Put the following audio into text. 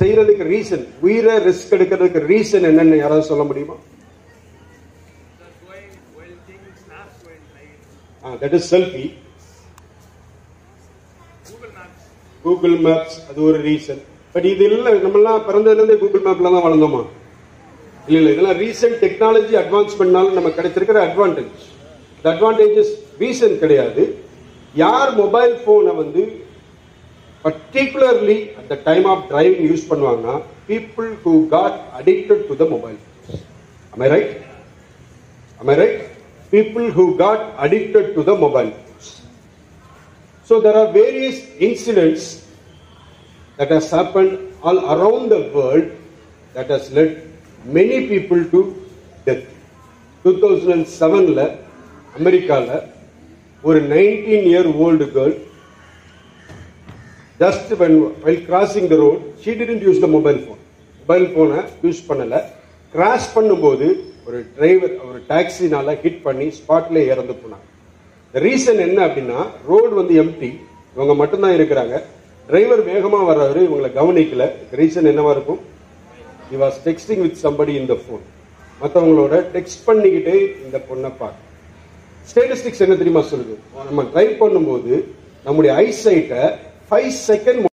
செய்யறதுக்கு ரீசன் உயிரை ரிஸ்க் எடுக்கிறதுக்கு ரீசன் என்னன்னு யாராவது சொல்ல முடியுமா That's why while taking snaps while flying, that is selfie Google Maps, Google maps அது ஒரு ரீசன் பட் இது இல்ல நம்மலாம் பிறந்ததுல இருந்தே கூகுள் மேப்ல தான் வளர்ந்தோமா இல்ல இல்ல இதெல்லாம் ரீசன்ட் டெக்னாலஜி அட்வான்ஸ்மெண்ட்னால நம்ம கிடைச்சிருக்கிற அட்வான்டேஜ் இந்த அட்வான்டேஜஸ் ரீசன் கிடையாது யார் மொபைல் போனை வந்து particularly at the time of driving use பண்ணுவாங்கன்னா people who got addicted to the mobile am i right am i right people who got addicted to the mobile phones so there are various incidents that has happened all around the world that has led many people to death 2007 ல அமெரிக்கால ஒரு 19 year old girl just when while crossing the road she didn't use the mobile phone mobile phone use பண்ணல crash பண்ணும்போது ஒரு driver ஒரு டாக்ஸினால hit பண்ணி ஸ்பாட்ல இறந்து போனாங்க ரீசன் என்ன அப்படின்னா ரோடு வந்து எம்டி இவங்க மட்டும்தான் இருக்கிறாங்க டிரைவர் வேகமா வர்றவரு இவங்களை கவனிக்கல ரீசன் என்னவா இருக்கும் he was texting with somebody in the phone மற்றவங்களோட டெக்ஸ்ட் பண்ணிக்கிட்டே இந்த பொண்ணை பார்க்க ஸ்டேட்டிஸ்டிக்ஸ் என்ன தெரியுமா சொல்லுது நம்ம டிரைவ் பண்ணும்போது நம்முடைய ஐசைட்டை ஃபைவ் செகண்ட்